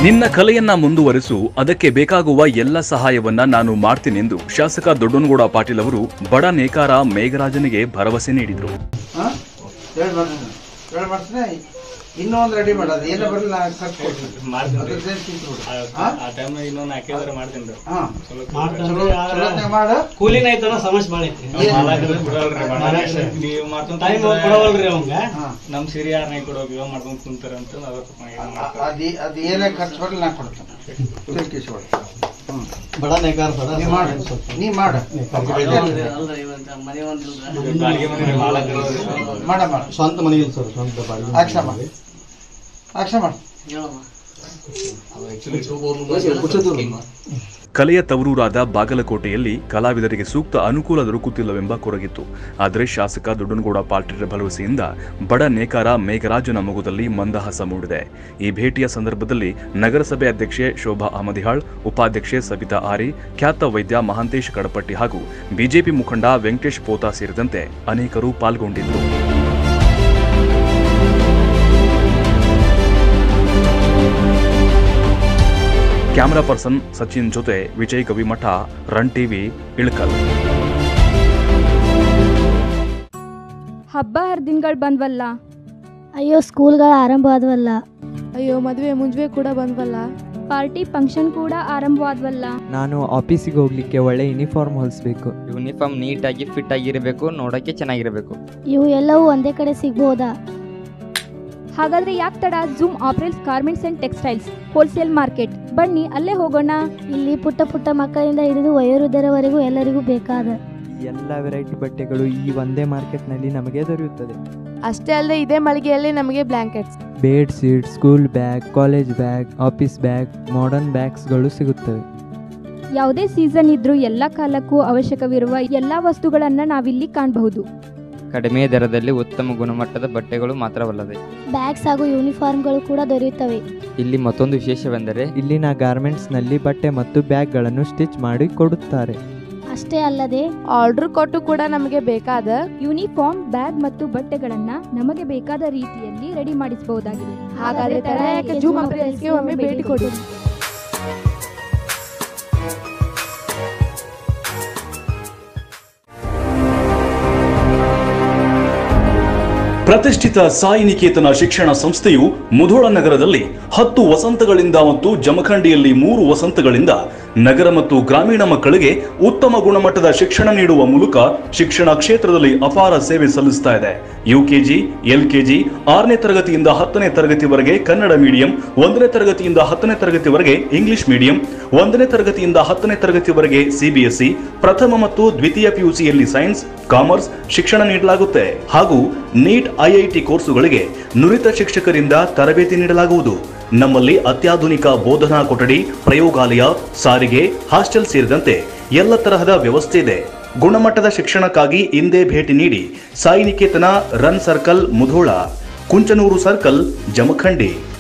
ನಿನ್ನ ಕಲೆಯನ್ನ ಮುಂದುವರಿಸು ಅದಕ್ಕೆ ಬೇಕಾಗುವ ಎಲ್ಲ ಸಹಾಯವನ್ನ ನಾನು ಮಾಡ್ತೀನೆಂದು ಶಾಸಕ ದೊಡ್ಡನಗೌಡ ಪಾಟೀಲ್ ಅವರು ಬಡ ನೇಕಾರ ಮೇಘರಾಜನಿಗೆ ಭರವಸೆ ನೀಡಿದರು ಹಾಂ ಹೇಳಿ ಮಾಡ್ತೀನಿ ಹೇಳಿ ಮಾಡ್ತೀನಿ ಇನ್ನೂ ಒಂದು ರೆಡಿ ಮಾಡೋದು ಏನೋ ಬರಲಿಲ್ಲ ಖರ್ಚು ಕೊಡ್ತೀನಿ ಮಾಡ್ತೀನಿ ರೀ. ಅದ್ರದ್ದೇನು ಚಿಂತೆ ಬಿಡು ಆ- ಹಾಂ ಆ ಟೈಮ್ ಇನ್ನೊಂದು ನಾಲ್ಕೈದಾರ ಮಾಡ್ತೀನಿ ರೀ ಹಾಂ ಚಲೋ ಚಲೋ ಚಲೋತ್ನಾಗ ಮಾಡು ಕೂಲಿನ ಐತನ ಸಮಸ್ಯೆ ಭಾಳ ಐತಿ ಮಾಲಾಕರು ಕೊಡವಲ್ರಿ ಮಾಲಾಕರು ನೀವು ಮಾಡ್ಕೊಂತ ಟೈಮ್ ಕೊಡವಲ್ರಿ ಅವಂಗ ಹಾಂ ನಮ್ ಸಿರಿ ಯಾರನ್ನ ಕೊಡೋಕೆ ಇವಾಗ ಮಾಡ್ಕೊಂಡ್ ಕುಂತಾರ ಅಂತ ಅದ್ರ ಸ್ವಲ್ಪ ಏನೋ ಮಾಡ್ತಾರೆ. ಅದು ಅದು ಏನೇ ಖರ್ಚು ಬರಲಿ ನಾನು ಕೊಡ್ತೇನೆ ತಿಳ್ಕಿಸ್ಕೊಡು ಹ್ಞೂ ಬಡ ನೇಕಾರ ಬಡ ನೀ ಮಾಡು ನೀ ಮಾಡು ಬಾಡಿಗೆ ಮನೆ ರೀ, ಮಾಲಾಕರು ಅವ್ರು. ಮಾಡ ಮಾಡ ಸ್ವಂತ ಮನೆ ಇಲ್ಲ ಸರ್ ಸ್ವಂತ ಬಾಡಿಗೆ ಮನೆ. ಅಕ್ಷ ಮಾಡು ಅಕ್ಷ ಮಾಡು ಕಲೆಯ ತವರೂರಾದ ಬಾಗಲಕೋಟೆಯಲ್ಲಿ ಕಲಾವಿದರಿಗೆ ಸೂಕ್ತ ಅನುಕೂಲ ದೊರಕುತ್ತಿಲ್ಲವೆಂಬ ಕೊರಗಿತ್ತು ಆದರೆ ಶಾಸಕ ದೊಡ್ಡನಗೌಡ ಪಾಟೀಲರ ಭರವಸೆಯಿಂದ ಬಡ ನೇಕಾರ ಮೇಘರಾಜನ ಮೊಗದಲ್ಲಿ ಮಂದಹಾಸ ಮೂಡಿದೆ ಈ ಭೇಟಿಯ ಸಂದರ್ಭದಲ್ಲಿ ನಗರಸಭೆ ಅಧ್ಯಕ್ಷೆ ಶೋಭಾ ಅಹಮದಿಹಾಳ್ ಉಪಾಧ್ಯಕ್ಷೆ ಸಬಿತಾ ಆರಿ ಖ್ಯಾತ ವೈದ್ಯ ಮಹಾಂತೇಶ್ ಕಡಪಟ್ಟಿ ಹಾಗೂ ಬಿಜೆಪಿ ಮುಖಂಡ ವೆಂಕಟೇಶ್ ಪೋತಾ ಸೇರಿದಂತೆ ಅನೇಕರು ಪಾಲ್ಗೊಂಡಿದ್ದರು ಕ್ಯಾಮರಾ ಪರ್ಸನ್ ಸಚಿನ್ ಜೊತೆ ವಿಜಯ್ ಗವಿಮಠ ರನ್ ಟಿವಿ ಇಳಕಲ್ ಹಬ್ಬ ಹರಿದಿನಗಳು ಬಂದ್ವಲ್ಲ ಅಯ್ಯೋ ಸ್ಕೂಲ್ಗಳು ಆರಂಭ ಆದವಲ್ಲ ಅಯ್ಯೋ ಮದುವೆ ಮುಂಜುವೆ ಕೂಡ ಬಂದ್ವಲ್ಲ ಪಾರ್ಟಿ ಫಂಕ್ಷನ್ ಕೂಡ ಆರಂಭವಾದ್ವಲ್ಲ ನಾನು ಆಫೀಸಿಗೆ ಹೋಗ್ಲಿಕ್ಕೆ ಒಳ್ಳೆ ಯೂನಿಫಾರ್ಮ್ ಹೊಲಿಸ್ಬೇಕು ಯೂನಿಫಾರ್ಮ್ ನೀಟಾಗಿ ಫಿಟ್ ಆಗಿರಬೇಕು ನೋಡೋಕ್ಕೆ ಚೆನ್ನಾಗಿರಬೇಕು ಇವು ಎಲ್ಲವೂ ಒಂದೇ ಕಡೆ ಸಿಗ್ಬೋದಾ ಹಾಗಾದ್ರೆ ಯಾಕೆ ತಡ Zoom apparels garments and textiles wholesale market ಬನ್ನಿ ಅಲ್ಲೇ ಹೋಗೋಣ ಇಲ್ಲಿ ಪುಟ್ಟ ಪುಟ್ಟ ಮಕ್ಕಳಿಂದ ಹಿಡಿದು ವಯೋವೃದ್ಧರವರೆಗೂ ಎಲ್ಲರಿಗೂ ಬೇಕಾದ ಈ ಎಲ್ಲ ವೆರೈಟಿ ಬಟ್ಟೆಗಳು ಈ ಒಂದೇ ಮಾರ್ಕೆಟ್ನಲ್ಲಿ ನಮಗೆ ದೊರೆಯುತ್ತದೆ ಅಷ್ಟೇ ಅಲ್ಲದೆ ಇದೇ ಮಳಿಗೆಯಲ್ಲಿ ನಮಗೆ blankets bed sheet school bag college bag office bag modern ಬ್ಯಾಗ್ಸ್ಗಳು ಸಿಗುತ್ತವೆ ಯಾವುದೇ ಸೀಸನ್ ಇದ್ರೂ ಎಲ್ಲ ಕಾಲಕ್ಕೂ ಅವಶ್ಯಕವಿರುವ ಎಲ್ಲಾ ವಸ್ತುಗಳನ್ನ ನಾವಿಲ್ಲಿ ಕಾಣಬಹುದು ಕಡಿಮೆ ದರದಲ್ಲಿ ಉತ್ತಮ ಗುಣಮಟ್ಟದ ಬಟ್ಟೆಗಳು ಮಾತ್ರವಲ್ಲದೆ ಬ್ಯಾಗ್ಸ್ ಹಾಗೂ ಯೂನಿಫಾರ್ಮ್ಗಳು ಕೂಡ ದೊರೆಯುತ್ತವೆ ಇಲ್ಲಿ ಮತ್ತೊಂದು ವಿಶೇಷವೆಂದರೆ ಇಲ್ಲಿನ ಗಾರ್ಮೆಂಟ್ಸ್ನಲ್ಲಿ ಬಟ್ಟೆ ಮತ್ತು ಬ್ಯಾಗ್ಗಳನ್ನು ಸ್ಟಿಚ್ ಮಾಡಿ ಕೊಡುತ್ತಾರೆ ಅಷ್ಟೇ ಅಲ್ಲದೆ ಆರ್ಡರ್ ಕೊಟ್ಟು ಕೂಡ ನಮಗೆ ಬೇಕಾದ ಯೂನಿಫಾರ್ಮ್ ಬ್ಯಾಗ್ ಮತ್ತು ಬಟ್ಟೆಗಳನ್ನ ನಮಗೆ ಬೇಕಾದ ರೀತಿಯಲ್ಲಿ ರೆಡಿ ಮಾಡಿಸಬಹುದಾಗಿದೆ ಹಾಗಾದ್ರೆ ತಡ ಯಾಕೆ ಜೂಮ್ ಅಪ್ರಿಲ್ಸ್ಗೆ ಒಮ್ಮೆ ಭೇಟಿ ಕೊಡಿ ಪ್ರತಿಷ್ಠಿತ ಸಾಯಿ ನಿಕೇತನ ಶಿಕ್ಷಣ ಸಂಸ್ಥೆಯು ಮುಧೋಳ ನಗರದಲ್ಲಿ ಹತ್ತು ವಸಂತಗಳಿಂದ ಮತ್ತು ಜಮಖಂಡಿಯಲ್ಲಿ ಮೂರು ವಸಂತಗಳಿಂದ ನಗರ ಮತ್ತು ಗ್ರಾಮೀಣ ಮಕ್ಕಳಿಗೆ ಉತ್ತಮ ಗುಣಮಟ್ಟದ ಶಿಕ್ಷಣ ನೀಡುವ ಮೂಲಕ ಶಿಕ್ಷಣ ಕ್ಷೇತ್ರದಲ್ಲಿ ಅಪಾರ ಸೇವೆ ಸಲ್ಲಿಸ್ತಾ ಇದೆ ಯುಕೆಜಿ ಎಲ್ಕೆಜಿ ಆರನೇ ತರಗತಿಯಿಂದ ಹತ್ತನೇ ತರಗತಿವರೆಗೆ ಕನ್ನಡ ಮೀಡಿಯಂ ಒಂದನೇ ತರಗತಿಯಿಂದ ಹತ್ತನೇ ತರಗತಿವರೆಗೆ ಇಂಗ್ಲಿಷ್ ಮೀಡಿಯಂ ಒಂದನೇ ತರಗತಿಯಿಂದ ಹತ್ತನೇ ತರಗತಿವರೆಗೆ ಸಿಬಿಎಸ್ಇ ಪ್ರಥಮ ಮತ್ತು ದ್ವಿತೀಯ ಪಿಯುಸಿಯಲ್ಲಿ ಸೈನ್ಸ್ ಕಾಮರ್ಸ್ ಶಿಕ್ಷಣ ನೀಡಲಾಗುತ್ತೆ ಹಾಗೂ ನೀಟ್ ಐಐಟಿ ಕೋರ್ಸುಗಳಿಗೆ ನುರಿತ ಶಿಕ್ಷಕರಿಂದ ತರಬೇತಿ ನೀಡಲಾಗುವುದು ನಮ್ಮಲ್ಲಿ ಅತ್ಯಾಧುನಿಕ ಬೋಧನಾ ಕೊಠಡಿ ಪ್ರಯೋಗಾಲಯ ಸಾರಿಗೆ ಹಾಸ್ಟೆಲ್ ಸೇರಿದಂತೆ ಎಲ್ಲ ತರಹದ ವ್ಯವಸ್ಥೆ ಇದೆ ಗುಣಮಟ್ಟದ ಶಿಕ್ಷಣಕ್ಕಾಗಿ ಹಿಂದೆ ಭೇಟಿ ನೀಡಿ ಸಾಯಿ ನಿಕೇತನ ರನ್ ಸರ್ಕಲ್ ಮುಧೋಳ ಕುಂಚನೂರು ಸರ್ಕಲ್ ಜಮಖಂಡಿ